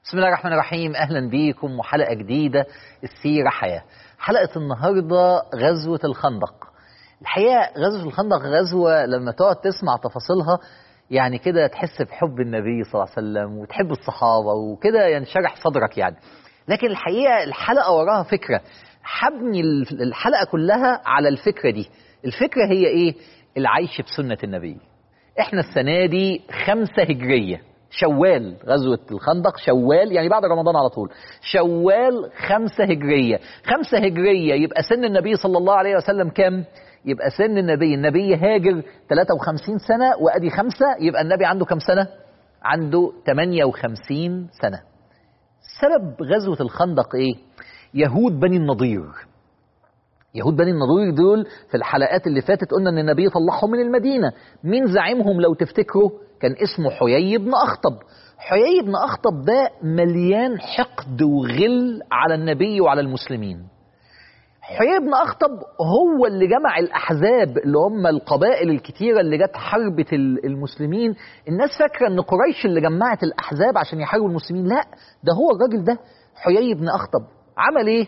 بسم الله الرحمن الرحيم اهلا بيكم وحلقه جديده السيره حياه حلقه النهارده غزوه الخندق الحقيقه غزوه الخندق غزوه لما تقعد تسمع تفاصيلها يعني كده تحس بحب النبي صلى الله عليه وسلم وتحب الصحابه وكده ينشرح صدرك يعني لكن الحقيقه الحلقه وراها فكره حبني الحلقه كلها على الفكره دي الفكره هي ايه العيش بسنه النبي احنا السنه دي خمسة هجريه شوال غزوة الخندق شوال يعني بعد رمضان على طول شوال خمسة هجرية خمسة هجرية يبقى سن النبي صلى الله عليه وسلم كام يبقى سن النبي النبي هاجر 53 سنة وأدي خمسة يبقى النبي عنده كام سنة عنده 58 سنة سبب غزوة الخندق ايه يهود بني النضير يهود بني النضير دول في الحلقات اللي فاتت قلنا ان النبي طلعهم من المدينة مين زعيمهم لو تفتكروا كان اسمه حيي بن أخطب حيي بن أخطب ده مليان حقد وغل على النبي وعلى المسلمين حيي بن أخطب هو اللي جمع الأحزاب اللي هم القبائل الكتيرة اللي جت حربة المسلمين الناس فاكرة أن قريش اللي جمعت الأحزاب عشان يحاربوا المسلمين لا ده هو الراجل ده حيي بن أخطب عمل إيه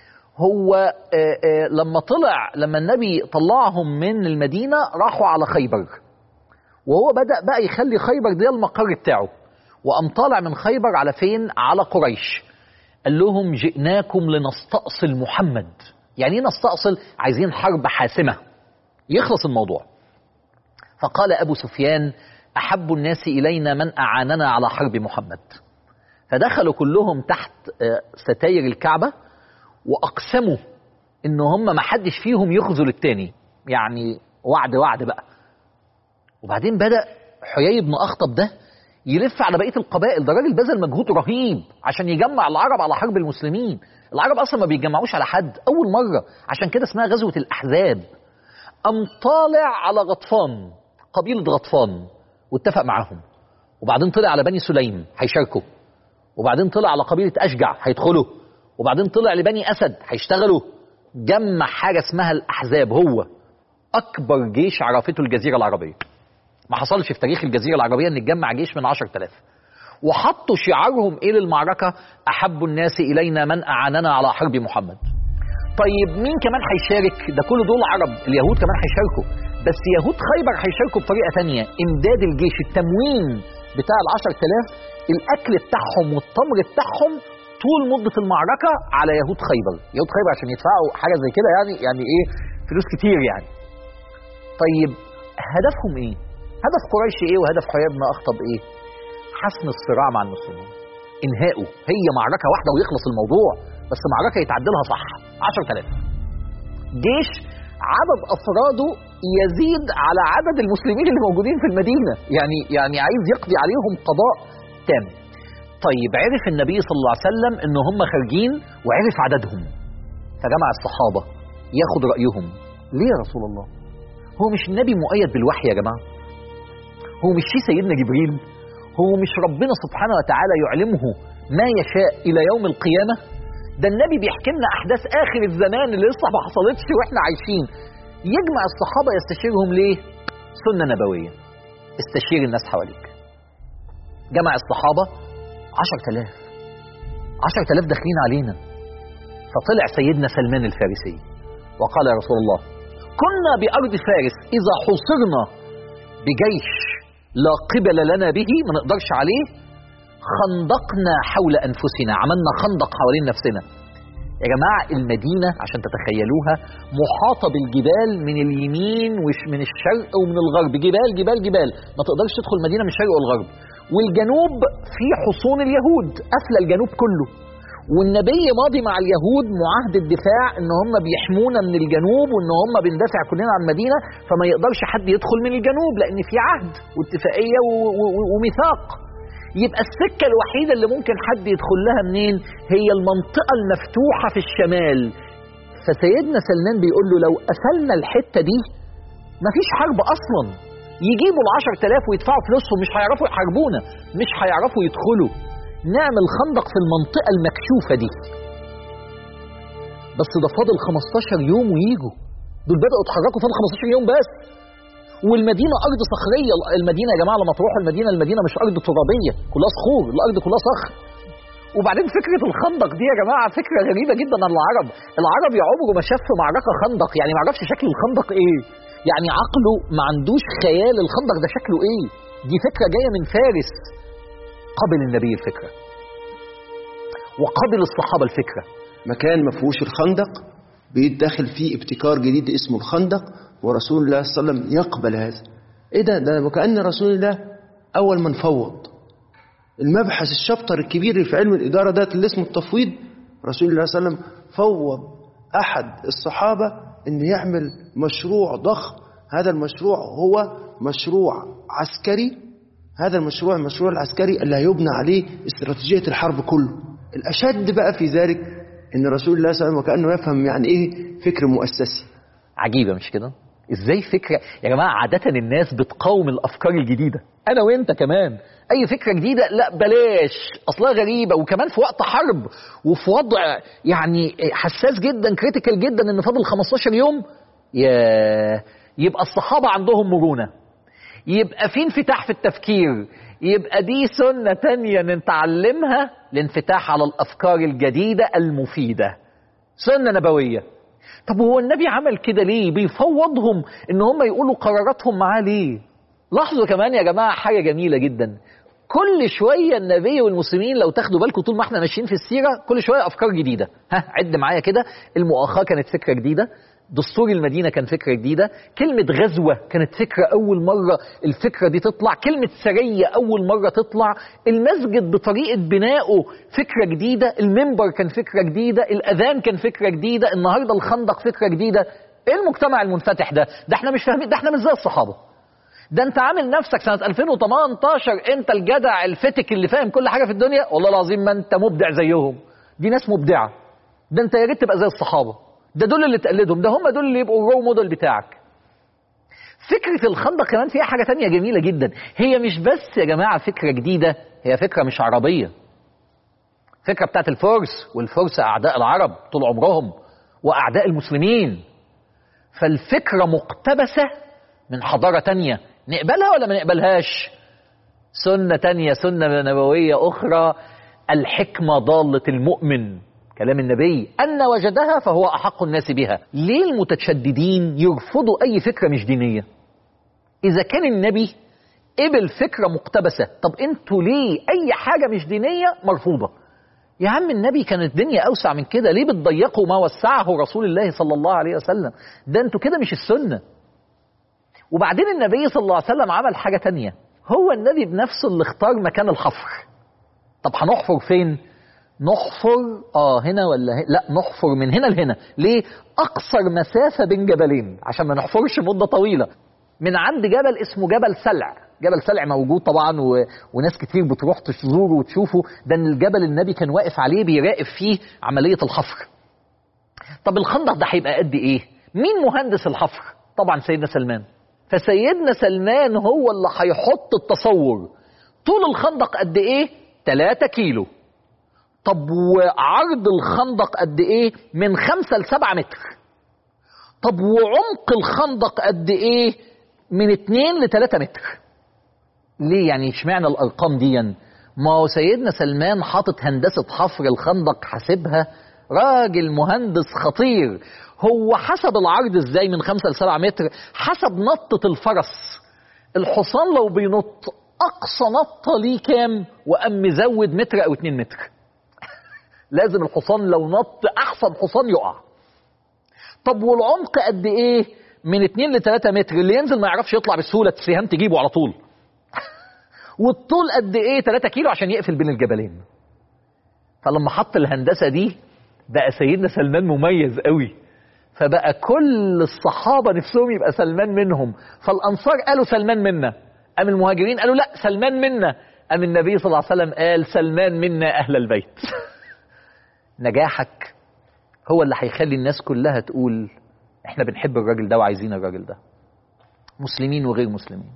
هو آآ آآ لما طلع لما النبي طلعهم من المدينة راحوا على خيبر وهو بدأ بقى يخلي خيبر دي المقر بتاعه وقام طالع من خيبر على فين على قريش قال لهم جئناكم لنستأصل محمد يعني ايه نستأصل عايزين حرب حاسمة يخلص الموضوع فقال أبو سفيان أحب الناس إلينا من أعاننا على حرب محمد فدخلوا كلهم تحت ستاير الكعبة وأقسموا إن هم ما حدش فيهم يخذل التاني يعني وعد وعد بقى وبعدين بدأ حيي بن أخطب ده يلف على بقية القبائل ده راجل بذل مجهود رهيب عشان يجمع العرب على حرب المسلمين العرب أصلا ما بيتجمعوش على حد أول مرة عشان كده اسمها غزوة الأحزاب أم طالع على غطفان قبيلة غطفان واتفق معاهم وبعدين طلع على بني سليم هيشاركوا وبعدين طلع على قبيلة أشجع هيدخلوا وبعدين طلع لبني أسد هيشتغلوا جمع حاجة اسمها الأحزاب هو أكبر جيش عرفته الجزيرة العربية ما حصلش في تاريخ الجزيرة العربية ان يتجمع جيش من 10000 وحطوا شعارهم ايه للمعركة احب الناس الينا من اعاننا على حرب محمد طيب مين كمان هيشارك ده كل دول عرب اليهود كمان هيشاركوا بس يهود خيبر هيشاركوا بطريقة تانية امداد الجيش التموين بتاع ال 10000 الاكل بتاعهم والتمر بتاعهم طول مدة المعركة على يهود خيبر يهود خيبر عشان يدفعوا حاجة زي كده يعني يعني ايه فلوس كتير يعني طيب هدفهم ايه هدف قريش ايه وهدف حيي بن اخطب ايه حسم الصراع مع المسلمين انهائه هي معركه واحده ويخلص الموضوع بس معركه يتعدلها صح 10000 جيش عدد افراده يزيد على عدد المسلمين اللي موجودين في المدينه يعني يعني عايز يقضي عليهم قضاء تام طيب عرف النبي صلى الله عليه وسلم ان هم خارجين وعرف عددهم فجمع الصحابه ياخد رايهم ليه يا رسول الله هو مش النبي مؤيد بالوحي يا جماعه هو مش في سيدنا جبريل هو مش ربنا سبحانه وتعالى يعلمه ما يشاء إلى يوم القيامة ده النبي بيحكي لنا أحداث آخر الزمان اللي لسه ما حصلتش وإحنا عايشين يجمع الصحابة يستشيرهم ليه؟ سنة نبوية استشير الناس حواليك جمع الصحابة عشر تلاف عشر تلاف داخلين علينا فطلع سيدنا سلمان الفارسي وقال يا رسول الله كنا بأرض فارس إذا حصرنا بجيش لا قبل لنا به ما نقدرش عليه خندقنا حول أنفسنا عملنا خندق حوالين نفسنا يا جماعة المدينة عشان تتخيلوها محاطة بالجبال من اليمين ومن الشرق ومن الغرب جبال جبال جبال ما تقدرش تدخل المدينة من الشرق والغرب والجنوب في حصون اليهود قافلة الجنوب كله والنبي ماضي مع اليهود معاهدة دفاع ان هم بيحمونا من الجنوب وان هم بندافع كلنا عن المدينة فما يقدرش حد يدخل من الجنوب لان في عهد واتفاقية وميثاق يبقى السكة الوحيدة اللي ممكن حد يدخل لها منين هي المنطقة المفتوحة في الشمال فسيدنا سلمان بيقول له لو قفلنا الحتة دي مفيش حرب اصلا يجيبوا العشر تلاف ويدفعوا فلوسهم مش هيعرفوا يحاربونا مش هيعرفوا يدخلوا نعمل خندق في المنطقة المكشوفة دي بس ده فاضل 15 يوم ويجوا دول بدأوا يتحركوا فاضل 15 يوم بس والمدينة أرض صخرية المدينة يا جماعة لما تروحوا المدينة المدينة مش أرض ترابية كلها صخور الأرض كلها صخر وبعدين فكرة الخندق دي يا جماعة فكرة غريبة جدا عن العرب العربي عمره ما شاف في معركة خندق يعني ما يعرفش شكل الخندق ايه يعني عقله ما عندوش خيال الخندق ده شكله ايه دي فكرة جاية من فارس قبل النبي الفكرة وقبل الصحابة الفكرة مكان ما فيهوش الخندق بيتدخل فيه ابتكار جديد اسمه الخندق ورسول الله صلى الله عليه وسلم يقبل هذا ايه ده ده وكأن رسول الله اول من فوض المبحث الشابتر الكبير اللي في علم الإدارة ده اللي اسمه التفويض رسول الله صلى الله عليه وسلم فوض أحد الصحابة أن يعمل مشروع ضخم هذا المشروع هو مشروع عسكري هذا المشروع المشروع العسكري اللي هيبنى عليه استراتيجية الحرب كله الأشد بقى في ذلك أن رسول الله صلى الله عليه وسلم وكأنه يفهم يعني إيه فكر مؤسسي عجيبة مش كده ازاي فكرة يا جماعة عادة الناس بتقاوم الافكار الجديدة انا وانت كمان اي فكرة جديدة لا بلاش اصلها غريبة وكمان في وقت حرب وفي وضع يعني حساس جدا كريتيكال جدا ان فاضل 15 يوم يا يبقى الصحابة عندهم مرونة يبقى في انفتاح في التفكير يبقى دي سنة تانية نتعلمها الانفتاح على الافكار الجديدة المفيدة سنة نبوية طب هو النبي عمل كده ليه بيفوضهم ان هم يقولوا قراراتهم معاه ليه لاحظوا كمان يا جماعة حاجة جميلة جدا كل شوية النبي والمسلمين لو تاخدوا بالكم طول ما احنا ماشيين في السيرة كل شوية أفكار جديدة ها عد معايا كده المؤاخاة كانت فكرة جديدة دستور المدينة كان فكرة جديدة كلمة غزوة كانت فكرة أول مرة الفكرة دي تطلع كلمة سرية أول مرة تطلع المسجد بطريقة بنائه فكرة جديدة المنبر كان فكرة جديدة الأذان كان فكرة جديدة النهاردة الخندق فكرة جديدة ايه المجتمع المنفتح ده ده احنا مش فاهمين ده احنا مش زي الصحابة ده انت عامل نفسك سنة 2018 انت الجدع الفتك اللي فاهم كل حاجة في الدنيا والله العظيم ما انت مبدع زيهم دي ناس مبدعة ده انت يا ريت تبقى زي الصحابة ده دول اللي تقلدهم ده هم دول اللي يبقوا الرو موديل بتاعك فكرة الخندق كمان فيها حاجة تانية جميلة جدا هي مش بس يا جماعة فكرة جديدة هي فكرة مش عربية فكرة بتاعت الفرس والفرس أعداء العرب طول عمرهم وأعداء المسلمين فالفكرة مقتبسة من حضارة تانية نقبلها ولا ما نقبلهاش سنة تانية سنة نبوية أخرى الحكمة ضالة المؤمن كلام النبي أن وجدها فهو أحق الناس بها ليه المتشددين يرفضوا أي فكرة مش دينية إذا كان النبي قبل فكرة مقتبسة طب انتوا ليه أي حاجة مش دينية مرفوضة يا عم النبي كانت الدنيا أوسع من كده ليه بتضيقوا ما وسعه رسول الله صلى الله عليه وسلم ده انتوا كده مش السنة وبعدين النبي صلى الله عليه وسلم عمل حاجة تانية هو النبي بنفسه اللي اختار مكان الحفر طب هنحفر فين نحفر اه هنا ولا هنا لا نحفر من هنا لهنا ليه اقصر مسافة بين جبلين عشان ما نحفرش مدة طويلة من عند جبل اسمه جبل سلع جبل سلع موجود طبعا و... وناس كتير بتروح تزوره وتشوفه ده ان الجبل النبي كان واقف عليه بيراقب فيه عملية الحفر طب الخندق ده هيبقى قد ايه مين مهندس الحفر طبعا سيدنا سلمان فسيدنا سلمان هو اللي هيحط التصور طول الخندق قد ايه 3 كيلو طب وعرض الخندق قد ايه من 5 ل 7 متر طب وعمق الخندق قد ايه من 2 ل 3 متر ليه يعني اشمعنى الارقام دي ما هو سيدنا سلمان حاطط هندسه حفر الخندق حاسبها راجل مهندس خطير هو حسب العرض ازاي من 5 ل 7 متر حسب نطة الفرس الحصان لو بينط اقصى نطة ليه كام وقام مزود متر او 2 متر لازم الحصان لو نط احسن حصان يقع طب والعمق قد ايه من 2 ل 3 متر اللي ينزل ما يعرفش يطلع بسهولة السهام تجيبه على طول والطول قد ايه 3 كيلو عشان يقفل بين الجبلين فلما حط الهندسة دي بقى سيدنا سلمان مميز قوي فبقى كل الصحابة نفسهم يبقى سلمان منهم فالأنصار قالوا سلمان منا أم المهاجرين قالوا لا سلمان منا أم النبي صلى الله عليه وسلم قال سلمان منا أهل البيت نجاحك هو اللي هيخلي الناس كلها تقول احنا بنحب الراجل ده وعايزين الراجل ده مسلمين وغير مسلمين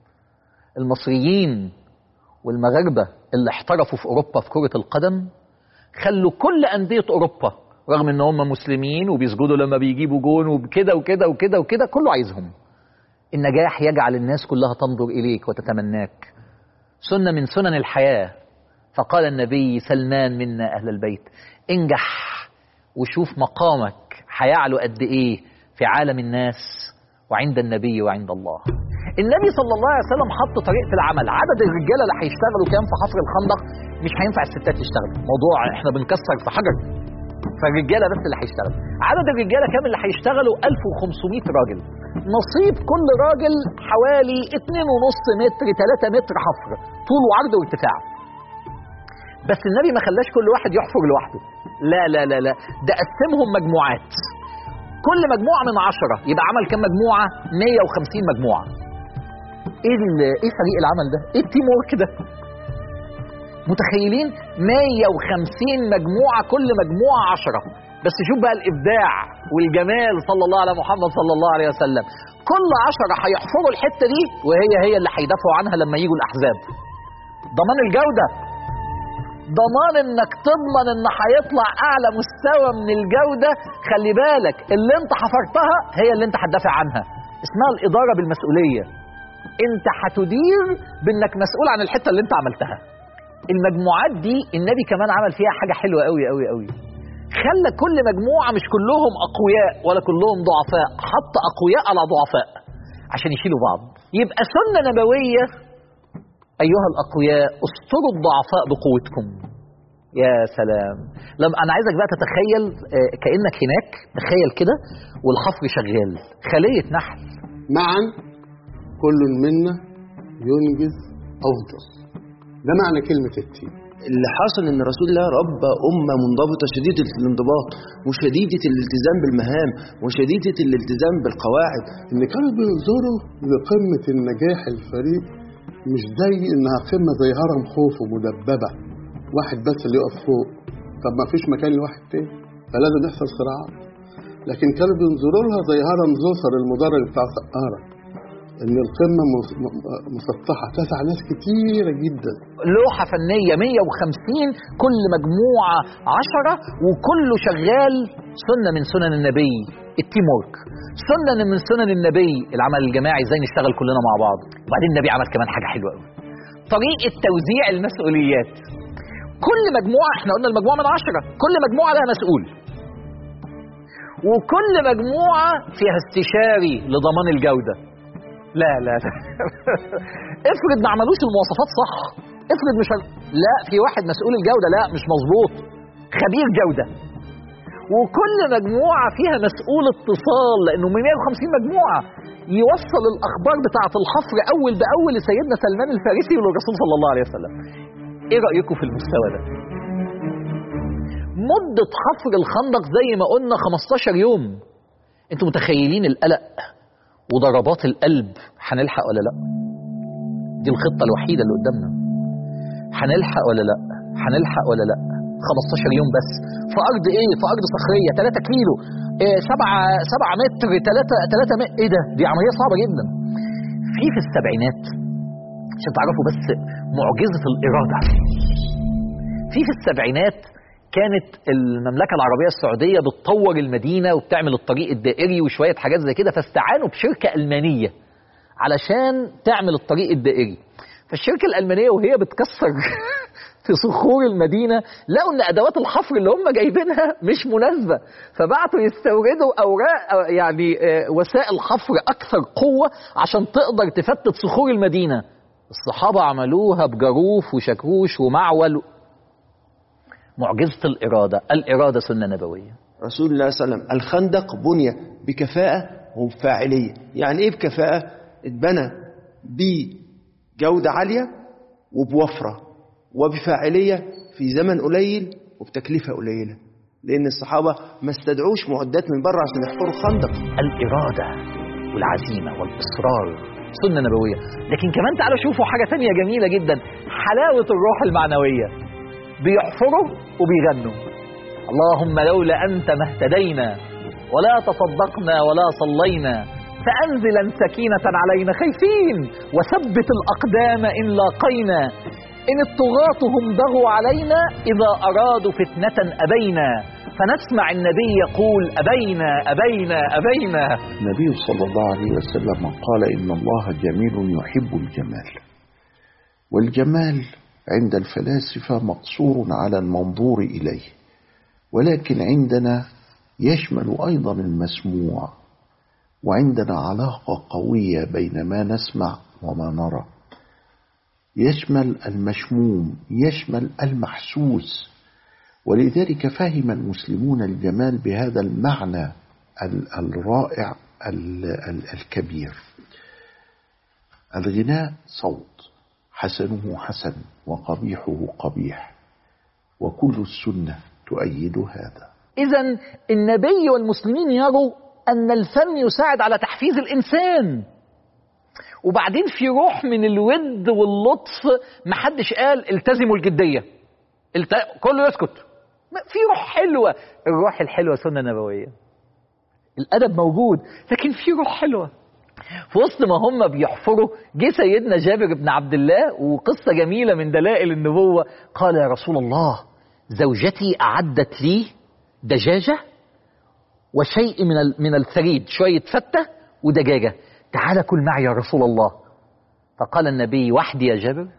المصريين والمغاربة اللي احترفوا في أوروبا في كرة القدم خلوا كل أندية أوروبا رغم ان هم مسلمين وبيسجدوا لما بيجيبوا جون وكده وكده وكده وكده كله عايزهم النجاح يجعل الناس كلها تنظر إليك وتتمناك سنة من سنن الحياة فقال النبي سلمان منا أهل البيت انجح وشوف مقامك هيعلو قد إيه في عالم الناس وعند النبي وعند الله النبي صلى الله عليه وسلم حط طريقة العمل عدد الرجالة اللي هيشتغلوا كام في حفر الخندق مش هينفع الستات تشتغل موضوع احنا بنكسر في حجر فالرجالة بس اللي هيشتغل عدد الرجالة كام اللي هيشتغلوا 1500 راجل نصيب كل راجل حوالي 2.5 متر 3 متر حفر طول وعرض وارتفاع بس النبي ما خلاش كل واحد يحفر لوحده لا لا لا لا ده قسمهم مجموعات كل مجموعة من عشرة يبقى عمل كام مجموعة 150 مجموعة ايه ال- ايه فريق العمل ده ايه التيم ورك ده متخيلين 150 مجموعة كل مجموعة عشرة بس شوف بقى الإبداع والجمال صلى الله على محمد صلى الله عليه وسلم كل عشرة هيحفروا الحتة دي وهي هي اللي هيدافعوا عنها لما يجوا الأحزاب ضمان الجودة ضمان انك تضمن ان هيطلع اعلى مستوى من الجودة خلي بالك اللي انت حفرتها هي اللي انت هتدافع عنها اسمها الادارة بالمسؤولية انت هتدير بانك مسؤول عن الحتة اللي انت عملتها المجموعات دي النبي كمان عمل فيها حاجة حلوة قوي قوي قوي خلى كل مجموعة مش كلهم أقوياء ولا كلهم ضعفاء حط أقوياء على ضعفاء عشان يشيلوا بعض يبقى سنة نبوية أيها الأقوياء استروا الضعفاء بقوتكم يا سلام لما أنا عايزك بقى تتخيل آه، كأنك هناك تخيل كده والحفر شغال خلية نحل معا كل منا ينجز أفضل ده معنى كلمة التيم اللي حصل ان رسول الله ربى امه منضبطه شديده الانضباط وشديده الالتزام بالمهام وشديده الالتزام بالقواعد إن كانوا بينظروا لقمة النجاح الفريق مش زي إنها قمة زي هرم خوف ومدببة واحد بس اللي يقف فوق طب ما فيش مكان لواحد تاني فلازم يحصل صراعات لكن كانوا بينظروا لها زي هرم زوسر المدرج بتاع سقارة إن القمة مس- م- مسطحة تسع ناس كتيرة جدا لوحة فنية 150 كل مجموعة 10 وكله شغال سنة من سنن النبي التيم ورك سنة من سنن النبي العمل الجماعي ازاي نشتغل كلنا مع بعض وبعدين النبي عمل كمان حاجة حلوة قوي طريقة توزيع المسؤوليات كل مجموعة احنا قلنا المجموعة من عشرة كل مجموعة لها مسؤول وكل مجموعة فيها استشاري لضمان الجودة لا لا لا افرض ما عملوش المواصفات صح افرض مش لا في واحد مسؤول الجودة لا مش مظبوط خبير جودة وكل مجموعة فيها مسؤول اتصال لأنه من 150 مجموعة يوصل الأخبار بتاعة الحفر أول بأول لسيدنا سلمان الفارسي وللرسول صلى الله عليه وسلم إيه رأيكم في المستوى ده؟ مدة حفر الخندق زي ما قلنا 15 يوم انتوا متخيلين القلق وضربات القلب هنلحق ولا لا دي الخطة الوحيدة اللي قدامنا هنلحق ولا لا هنلحق ولا لا 15 يوم بس في ارض ايه في ارض صخريه 3 كيلو 7 7 متر 3 3 متر ايه ده دي عمليه صعبه جدا في في السبعينات عشان تعرفوا بس معجزه الاراده في في السبعينات كانت المملكة العربية السعودية بتطور المدينة وبتعمل الطريق الدائري وشوية حاجات زي كده فاستعانوا بشركة ألمانية علشان تعمل الطريق الدائري فالشركة الألمانية وهي بتكسر في صخور المدينة لقوا ان ادوات الحفر اللي هم جايبينها مش مناسبة فبعتوا يستوردوا اوراق أو يعني آه، وسائل حفر اكثر قوة عشان تقدر تفتت صخور المدينة الصحابة عملوها بجاروف وشاكوش ومعول معجزة الإرادة الإرادة سنة نبوية رسول الله صلى الله عليه وسلم الخندق بني بكفاءة وبفاعلية يعني ايه بكفاءة اتبنى بجودة عالية وبوفرة وبفاعلية في زمن قليل وبتكلفة قليلة لأن الصحابة ما استدعوش معدات من بره عشان يحفروا خندق الإرادة والعزيمة والإصرار سنة نبوية لكن كمان تعالوا شوفوا حاجة تانية جميلة جدا حلاوة الروح المعنوية بيحفروا وبيغنوا اللهم لولا أنت ما اهتدينا ولا تصدقنا ولا صلينا فأنزلا سكينة علينا خايفين وثبت الأقدام إن لاقينا إن الطغاة هم بغوا علينا إذا أرادوا فتنة أبينا فنسمع النبي يقول أبينا أبينا أبينا النبي صلى الله عليه وسلم قال إن الله جميل يحب الجمال والجمال عند الفلاسفة مقصور على المنظور إليه ولكن عندنا يشمل أيضا المسموع وعندنا علاقة قوية بين ما نسمع وما نرى يشمل المشموم يشمل المحسوس ولذلك فهم المسلمون الجمال بهذا المعنى الرائع الكبير الغناء صوت حسنه حسن وقبيحه قبيح وكل السنة تؤيد هذا إذا النبي والمسلمين يروا أن الفن يساعد على تحفيز الإنسان وبعدين في روح من الود واللطف محدش قال التزموا الجدية الت... كله يسكت في روح حلوة الروح الحلوة سنة نبوية الأدب موجود لكن في روح حلوة في وسط ما هم بيحفروا جه سيدنا جابر بن عبد الله وقصة جميلة من دلائل النبوة قال يا رسول الله زوجتي أعدت لي دجاجة وشيء من من الثريد شوية فتة ودجاجة تعال كل معي يا رسول الله فقال النبي وحدي يا جابر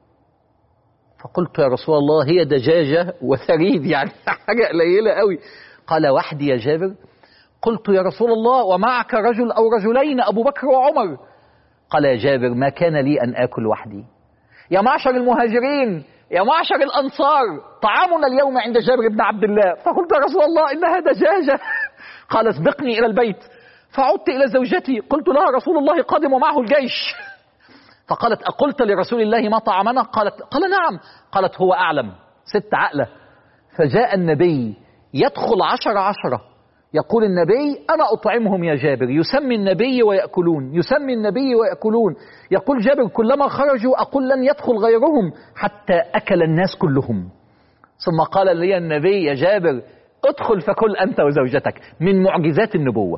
فقلت يا رسول الله هي دجاجة وثريد يعني حاجة قليلة قوي قال وحدي يا جابر قلت يا رسول الله ومعك رجل أو رجلين أبو بكر وعمر قال يا جابر ما كان لي أن آكل وحدي يا معشر المهاجرين يا معشر الأنصار طعامنا اليوم عند جابر بن عبد الله فقلت يا رسول الله إنها دجاجة قال اسبقني إلى البيت فعدت إلى زوجتي قلت لها رسول الله قادم ومعه الجيش فقالت أقلت لرسول الله ما طعمنا قالت قال نعم قالت هو أعلم ست عقلة فجاء النبي يدخل عشر عشرة يقول النبي أنا أطعمهم يا جابر يسمي النبي ويأكلون يسمي النبي ويأكلون يقول جابر كلما خرجوا أقول لن يدخل غيرهم حتى أكل الناس كلهم ثم قال لي النبي يا جابر ادخل فكل أنت وزوجتك من معجزات النبوة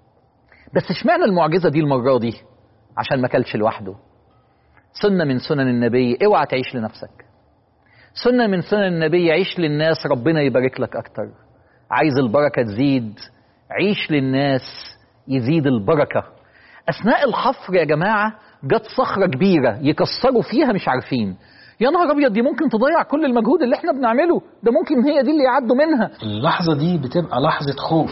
بس اشمعنى المعجزة دي المرة دي عشان ما كلش لوحده سنة من سنن النبي اوعى تعيش لنفسك سنة من سنن النبي عيش للناس ربنا يبارك لك أكتر عايز البركة تزيد عيش للناس يزيد البركة أثناء الحفر يا جماعة جت صخرة كبيرة يكسروا فيها مش عارفين يا نهار أبيض دي ممكن تضيع كل المجهود اللي احنا بنعمله ده ممكن هي دي اللي يعدوا منها اللحظة دي بتبقى لحظة خوف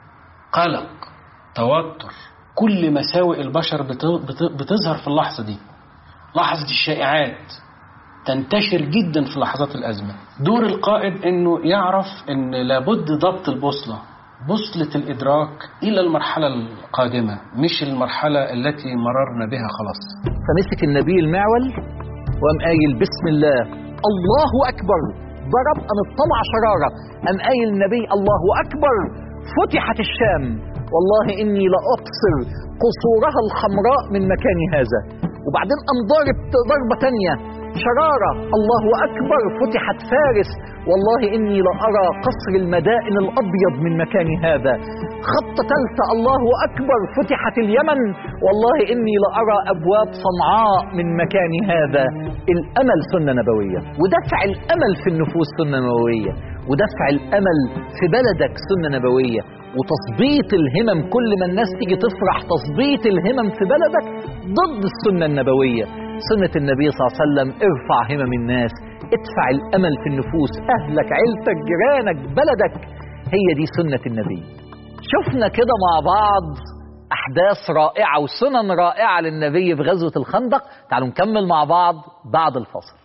قلق توتر كل مساوئ البشر بتظهر في اللحظة دي لحظة الشائعات تنتشر جدا في لحظات الأزمة دور القائد أنه يعرف أن لابد ضبط البوصلة بوصلة الإدراك إلى المرحلة القادمة مش المرحلة التي مررنا بها خلاص فمسك النبي المعول وقام قايل بسم الله الله أكبر ضرب أن الطمع شرارة قام قايل النبي الله أكبر فتحت الشام والله إني لأبصر قصورها الحمراء من مكان هذا وبعدين قام ضارب ضربة تانية شرارة الله أكبر فتحت فارس والله إني لأرى قصر المدائن الأبيض من مكان هذا خطة ثالثة الله أكبر فتحت اليمن والله إني لأرى أبواب صنعاء من مكان هذا الأمل سنة نبوية ودفع الأمل في النفوس سنة نبوية ودفع الأمل في بلدك سنة نبوية وتثبيط الهمم كل ما الناس تيجي تفرح تثبيط الهمم في بلدك ضد السنة النبوية سنة النبي صلى الله عليه وسلم ارفع همم الناس ادفع الأمل في النفوس أهلك عيلتك جيرانك بلدك هي دي سنة النبي شفنا كده مع بعض أحداث رائعة وسنن رائعة للنبي في غزوة الخندق تعالوا نكمل مع بعض بعد الفصل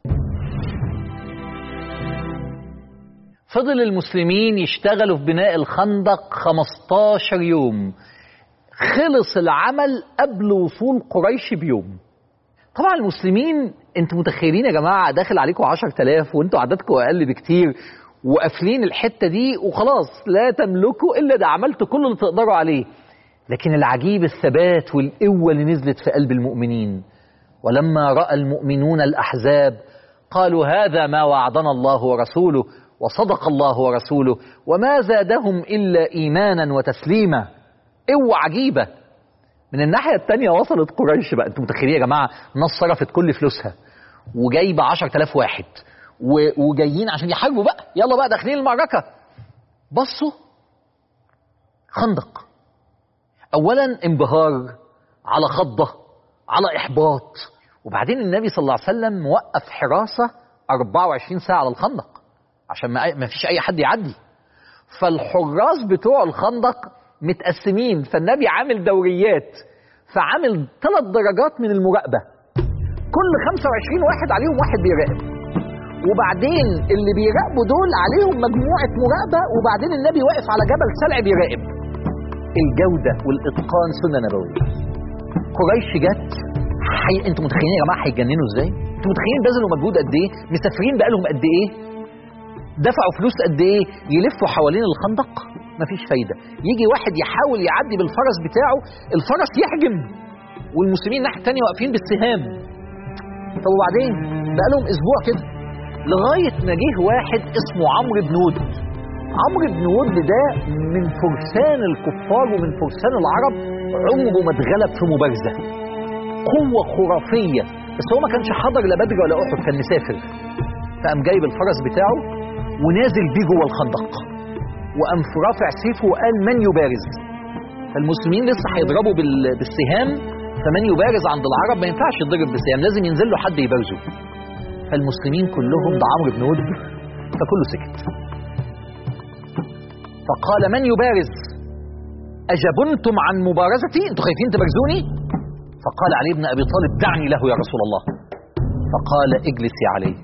فضل المسلمين يشتغلوا في بناء الخندق 15 يوم خلص العمل قبل وصول قريش بيوم طبعا المسلمين انتوا متخيلين يا جماعه داخل عليكم 10000 وانتوا عددكم اقل بكتير وقافلين الحته دي وخلاص لا تملكوا الا ده عملتوا كل اللي تقدروا عليه لكن العجيب الثبات والقوه اللي نزلت في قلب المؤمنين ولما راى المؤمنون الاحزاب قالوا هذا ما وعدنا الله ورسوله وصدق الله ورسوله وما زادهم الا ايمانا وتسليما قوه عجيبه من الناحية التانية وصلت قريش بقى انتوا متخيلين يا جماعة ناس صرفت كل فلوسها وجايبة 10000 واحد وجايين عشان يحاربوا بقى يلا بقى داخلين المعركة بصوا خندق أولا انبهار على خضة على إحباط وبعدين النبي صلى الله عليه وسلم موقف حراسة 24 ساعة على الخندق عشان ما ما فيش أي حد يعدي فالحراس بتوع الخندق متقسمين فالنبي عامل دوريات فعامل ثلاث درجات من المراقبة كل 25 واحد عليهم واحد بيراقب وبعدين اللي بيراقبوا دول عليهم مجموعة مراقبة وبعدين النبي واقف على جبل سلع بيراقب الجودة والإتقان سنة نبوية قريش جت حي... انتوا متخيلين يا جماعة هيتجننوا ازاي؟ انتوا متخيلين بذلوا مجهود قد ايه؟ مسافرين بقالهم قد ايه؟ دفعوا فلوس قد ايه؟ يلفوا حوالين الخندق مفيش فايدة يجي واحد يحاول يعدي بالفرس بتاعه الفرس يحجم والمسلمين الناحية التانية واقفين بالسهام طب وبعدين بقالهم اسبوع كده لغاية ما جه واحد اسمه عمرو بن ود عمرو بن ود ده من فرسان الكفار ومن فرسان العرب عمره ما اتغلب في مبارزة قوة خرافية بس هو ما كانش حضر لا بدر ولا أحد كان مسافر فقام جايب الفرس بتاعه ونازل بيه جوه الخندق وقام في رافع سيفه وقال من يبارز فالمسلمين لسه هيضربوا بال- بالسهام فمن يبارز عند العرب ما ينفعش يضرب بالسهام لازم ينزل له حد يبارزه فالمسلمين كلهم ده عمرو بن ود فكله سكت فقال من يبارز أجبنتم عن مبارزتي انتوا خايفين تبارزوني فقال علي بن أبي طالب دعني له يا رسول الله فقال اجلس يا علي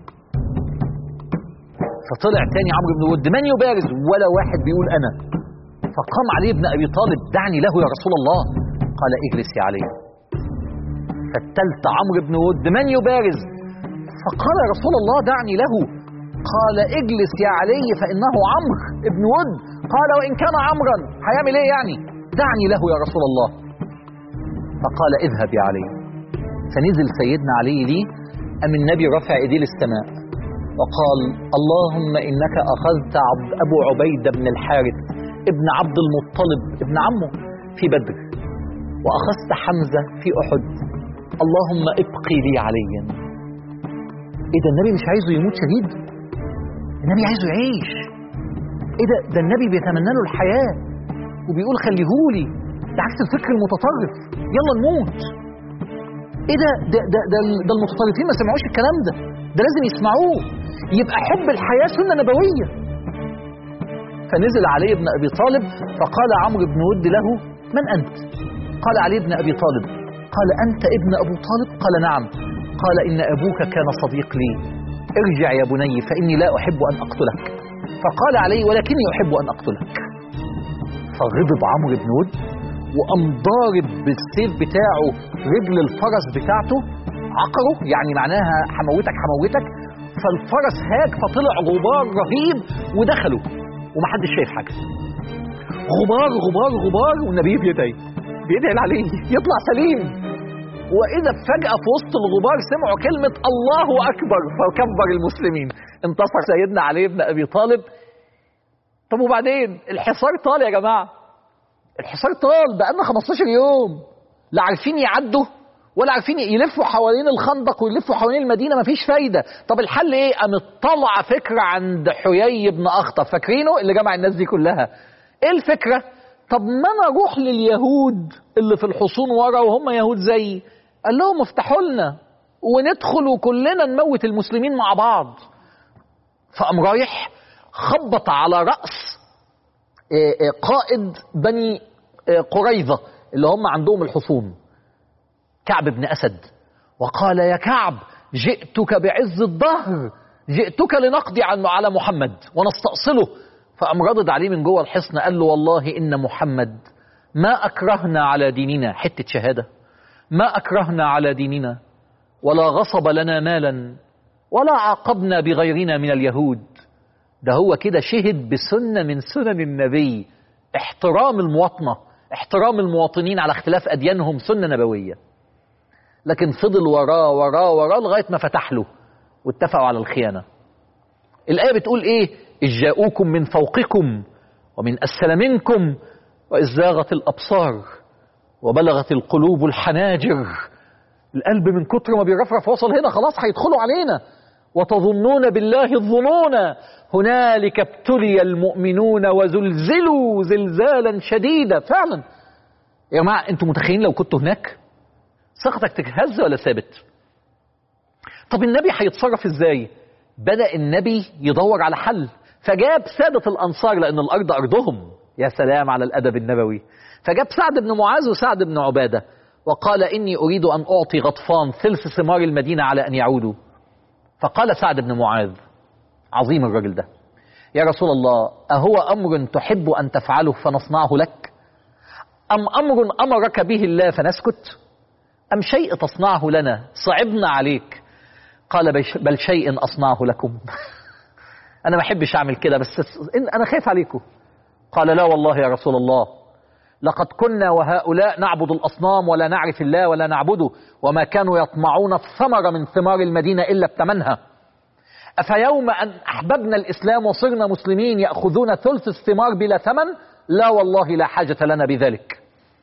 فطلع تاني عمرو بن ود من يبارز ولا واحد بيقول أنا فقام علي بن أبي طالب دعني له يا رسول الله قال اجلس يا علي فالتالت عمرو بن ود من يبارز فقال يا رسول الله دعني له قال اجلس يا علي فإنه عمرو ابن ود قال وإن كان عمرا هيعمل ايه يعني دعني له يا رسول الله فقال اذهب يا علي فنزل سيدنا علي لي أم النبي رفع ايديه للسماء وقال اللهم إنك أخذت عبد أبو عبيدة بن الحارث ابن عبد المطلب ابن عمه في بدر وأخذت حمزة في أحد اللهم ابقي لي عليا ايه ده النبي مش عايزه يموت شهيد النبي عايزه يعيش ايه ده ده النبي بيتمنى له الحياة وبيقول خليهولي ده عكس الفكر المتطرف يلا نموت ايه ده ده ده, ده, ده المتطرفين ما سمعوش الكلام ده ده لازم يسمعوه يبقى حب الحياة سنة نبوية فنزل علي بن أبي طالب فقال عمرو بن ود له من أنت قال علي بن أبي طالب قال أنت ابن أبو طالب قال نعم قال إن أبوك كان صديق لي ارجع يا بني فإني لا أحب أن أقتلك فقال علي ولكني أحب أن أقتلك فغضب عمرو بن ود وقام ضارب بالسيف بتاعه رجل الفرس بتاعته عقره يعني معناها حموتك حموتك فالفرس هاج فطلع غبار رهيب ودخلوا ومحدش شايف حاجه غبار غبار غبار والنبي بيدعي بيدعي عليه يطلع سليم واذا فجاه في وسط الغبار سمعوا كلمه الله اكبر فكبر المسلمين انتصر سيدنا علي بن ابي طالب طب وبعدين الحصار طال يا جماعه الحصار طال بقالنا 15 يوم لا عارفين يعدوا ولا عارفين يلفوا حوالين الخندق ويلفوا حوالين المدينه مفيش فايده طب الحل ايه قامت طلع فكره عند حيي بن اخطب فاكرينه اللي جمع الناس دي كلها ايه الفكره طب ما انا اروح لليهود اللي في الحصون ورا وهم يهود زيي قال لهم افتحوا لنا وندخل وكلنا نموت المسلمين مع بعض فقام رايح خبط على راس آه، آه، قائد بني آه، قريظه اللي هم عندهم الحصون كعب بن أسد وقال يا كعب جئتك بعز الظهر جئتك لنقضي عن- على محمد ونستأصله فقام ردد عليه من جوه الحصن قال له والله إن محمد ما أكرهنا على ديننا حتة شهادة ما أكرهنا على ديننا ولا غصب لنا مالا ولا عاقبنا بغيرنا من اليهود ده هو كده شهد بسنة من سنن النبي احترام المواطنة احترام المواطنين على اختلاف أديانهم سنة نبوية لكن فضل وراه وراه وراه لغاية ما فتح له واتفقوا على الخيانة الآية بتقول إيه إذ جاءوكم من فوقكم ومن أسفل منكم وإذ زاغت الأبصار وبلغت القلوب الحناجر القلب من كتر ما بيرفرف وصل هنا خلاص هيدخلوا علينا وتظنون بالله الظنون هنالك ابتلي المؤمنون وزلزلوا زلزالا شديدا فعلا يا جماعة انتوا متخيلين لو كنتوا هناك ثقتك تهز ولا ثابت طب النبي هيتصرف ازاي بدأ النبي يدور على حل فجاب سادة الأنصار لأن الأرض أرضهم يا سلام على الأدب النبوي فجاب سعد بن معاذ وسعد بن عبادة وقال إني أريد أن أعطي غطفان ثلث ثمار المدينة على أن يعودوا فقال سعد بن معاذ عظيم الرجل ده يا رسول الله أهو أمر تحب أن تفعله فنصنعه لك أم أمر أمرك به الله فنسكت أم شيء تصنعه لنا صعبنا عليك قال بش- بل شيء أصنعه لكم أنا ما أحبش أعمل كده بس إن- أنا خايف عليكم قال لا والله يا رسول الله لقد كنا وهؤلاء نعبد الأصنام ولا نعرف الله ولا نعبده وما كانوا يطمعون الثمر من ثمار المدينة إلا بثمنها أفيوم أن أحببنا الإسلام وصرنا مسلمين يأخذون ثلث الثمار بلا ثمن لا والله لا حاجة لنا بذلك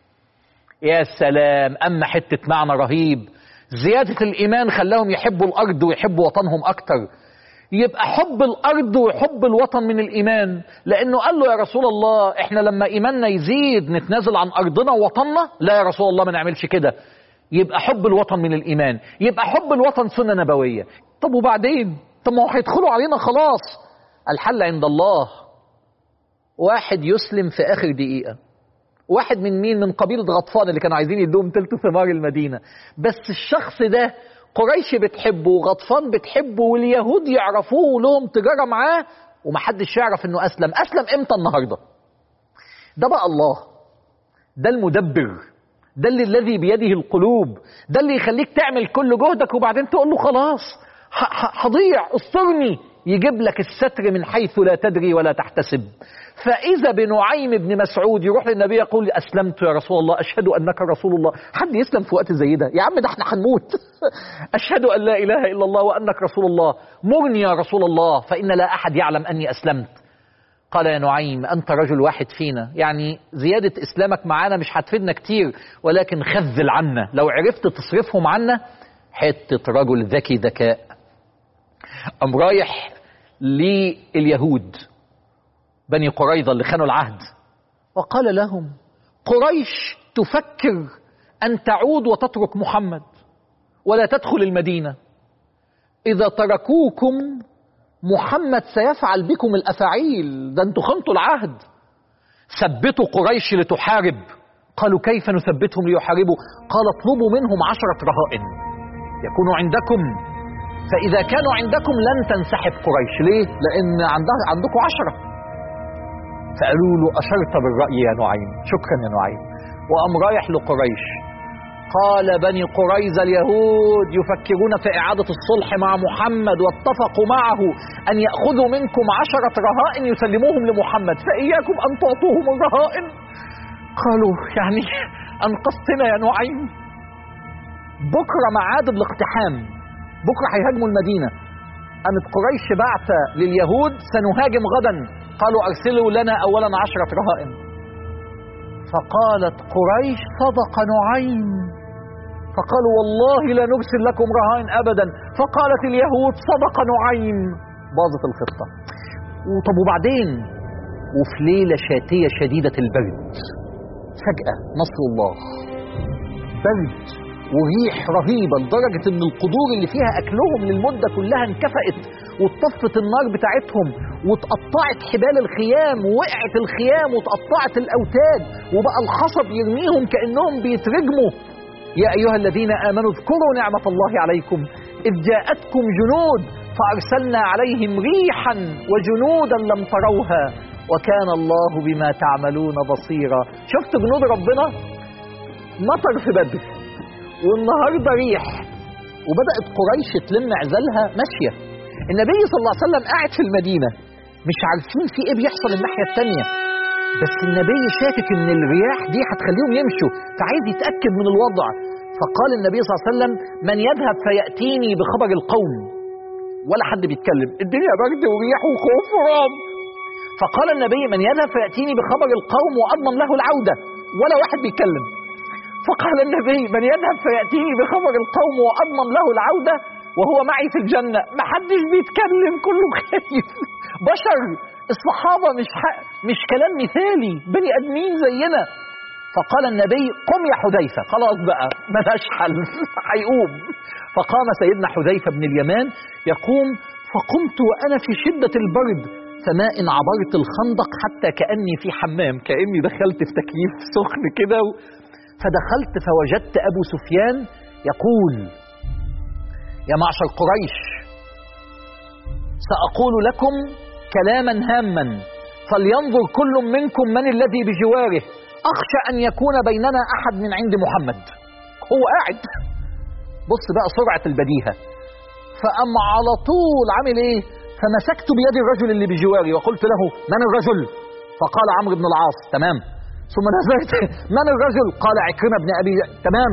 يا سلام أما حتة معنى رهيب زيادة الإيمان خلاهم يحبوا الأرض ويحبوا وطنهم أكتر يبقى حب الأرض وحب الوطن من الإيمان لأنه قال له يا رسول الله إحنا لما إيماننا يزيد نتنازل عن أرضنا ووطننا لا يا رسول الله ما نعملش كده يبقى حب الوطن من الإيمان يبقى حب الوطن سنة نبوية طب وبعدين طب ما هو هيدخلوا علينا خلاص الحل عند الله واحد يسلم في آخر دقيقة واحد من مين من قبيلة غطفان اللي كانوا عايزين يدوهم تلت ثمار المدينة بس الشخص ده قريش بتحبه وغطفان بتحبه واليهود يعرفوه ولهم تجارة معاه ومحدش يعرف انه اسلم اسلم امتى النهاردة ده بقى الله ده المدبر ده اللي الذي بيده القلوب ده اللي يخليك تعمل كل جهدك وبعدين تقول له خلاص ه- ه- هضيع استرني يجيب لك الستر من حيث لا تدري ولا تحتسب فإذا بنعيم بن مسعود يروح للنبي يقول أسلمت يا رسول الله أشهد أنك رسول الله حد يسلم في وقت زي ده يا عم ده احنا هنموت أشهد أن لا إله إلا الله وأنك رسول الله مرني يا رسول الله فإن لا أحد يعلم أني أسلمت قال يا نعيم أنت رجل واحد فينا يعني زيادة إسلامك معانا مش هتفيدنا كتير ولكن خذل عنا لو عرفت تصرفهم عنا حتة رجل ذكي ذكاء قام رايح لليهود بني قريظة اللي خانوا العهد وقال لهم قريش تفكر أن تعود وتترك محمد ولا تدخل المدينة إذا تركوكم محمد سيفعل بكم الأفاعيل ده انتوا خنتوا العهد ثبتوا قريش لتحارب قالوا كيف نثبتهم ليحاربوا قال اطلبوا منهم عشرة رهائن يكونوا عندكم فإذا كانوا عندكم لن تنسحب قريش ليه؟ لأن عندها عندكم عشرة فقالوا له أشرت بالرأي يا نعيم شكرا يا نعيم وقام رايح لقريش قال بني قريظة اليهود يفكرون في إعادة الصلح مع محمد واتفقوا معه أن يأخذوا منكم عشرة رهائن يسلموهم لمحمد فإياكم أن تعطوهم الرهائن قالوا يعني أنقذتنا يا نعيم بكرة معاد الاقتحام بكرة هيهاجموا المدينة قامت قريش بعث لليهود سنهاجم غدا قالوا أرسلوا لنا أولا عشرة رهائن فقالت قريش صدق نعيم فقالوا والله لا نرسل لكم رهائن أبدا فقالت اليهود صدق نعيم باظت الخطة وطب وبعدين وفي ليلة شاتية شديدة البرد فجأة نصر الله برد وريح رهيبة لدرجة ان القدور اللي فيها اكلهم للمدة كلها انكفأت واتطفت النار بتاعتهم واتقطعت حبال الخيام ووقعت الخيام واتقطعت الاوتاد وبقى الخصب يرميهم كأنهم بيترجموا يا ايها الذين امنوا اذكروا نعمة الله عليكم اذ جاءتكم جنود فارسلنا عليهم ريحا وجنودا لم تروها وكان الله بما تعملون بصيرا شفت جنود ربنا مطر في بدر والنهارده ريح وبدات قريش تلم عزلها ماشيه النبي صلى الله عليه وسلم قاعد في المدينه مش عارفين في ايه بيحصل الناحيه الثانيه بس النبي شاكك ان الرياح دي هتخليهم يمشوا فعايز يتاكد من الوضع فقال النبي صلى الله عليه وسلم من يذهب فياتيني بخبر القوم ولا حد بيتكلم الدنيا برد وريح وخوف ورعب فقال النبي من يذهب فياتيني بخبر القوم واضمن له العوده ولا واحد بيتكلم فقال النبي من يذهب فيأتيني بخبر القوم وأضمن له العودة وهو معي في الجنة ما حدش بيتكلم كله خايف بشر الصحابة مش حق مش كلام مثالي بني آدمين زينا فقال النبي قم يا حذيفة خلاص بقى ملاش حل هيقوم فقام سيدنا حذيفة بن اليمان يقوم فقمت وأنا في شدة البرد فما إن عبرت الخندق حتى كأني في حمام كأني دخلت في تكييف سخن كده و- فدخلت فوجدت أبو سفيان يقول يا معشر قريش سأقول لكم كلاما هاما فلينظر كل منكم من الذي بجواره أخشى أن يكون بيننا أحد من عند محمد هو قاعد بص بقى سرعة البديهة فأم على طول عامل إيه فمسكت بيد الرجل اللي بجواري وقلت له من الرجل فقال عمرو بن العاص تمام ثم نزلت من الرجل قال عكرمة بن أبي تمام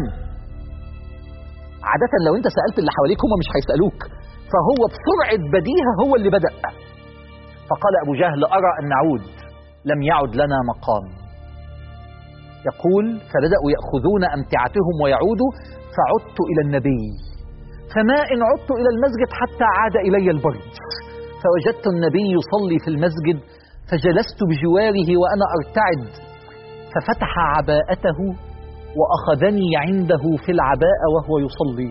عادة لو أنت سألت اللي حواليك هم مش هيسألوك فهو بسرعة بديهة هو اللي بدأ فقال أبو جهل أرى أن نعود لم يعد لنا مقام يقول فبدأوا يأخذون أمتعتهم ويعودوا فعدت إلى النبي فما إن عدت إلى المسجد حتى عاد إلي البرد فوجدت النبي يصلي في المسجد فجلست بجواره وأنا أرتعد ففتح عباءته وأخذني عنده في العباءة وهو يصلي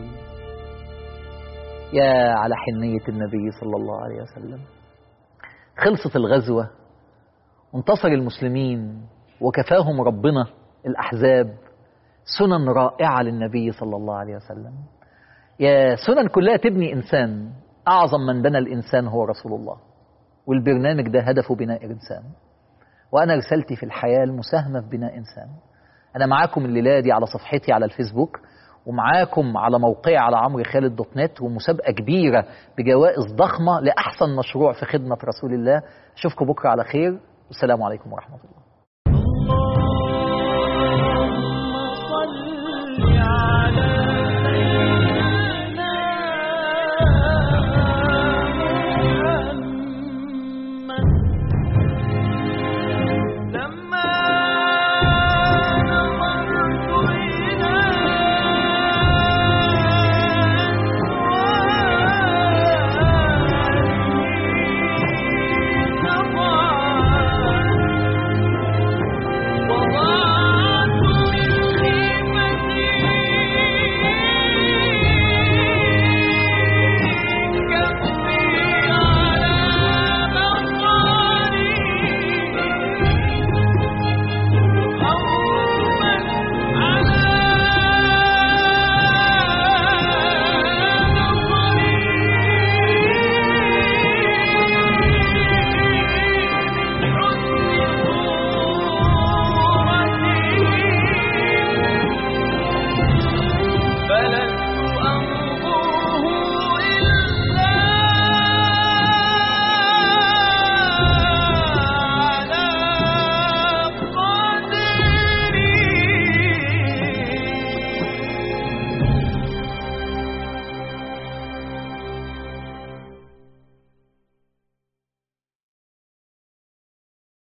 يا على حنية النبي صلى الله عليه وسلم خلصت الغزوة وانتصر المسلمين وكفاهم ربنا الأحزاب سنن رائعة للنبي صلى الله عليه وسلم يا سنن كلها تبني إنسان أعظم من بنى الإنسان هو رسول الله والبرنامج ده هدفه بناء إنسان وأنا رسالتي في الحياة المساهمة في بناء إنسان أنا معاكم الليلة دي على صفحتي على الفيسبوك ومعاكم على موقعي على عمرو خالد دوت نت ومسابقة كبيرة بجوائز ضخمة لأحسن مشروع في خدمة رسول الله أشوفكم بكرة على خير والسلام عليكم ورحمة الله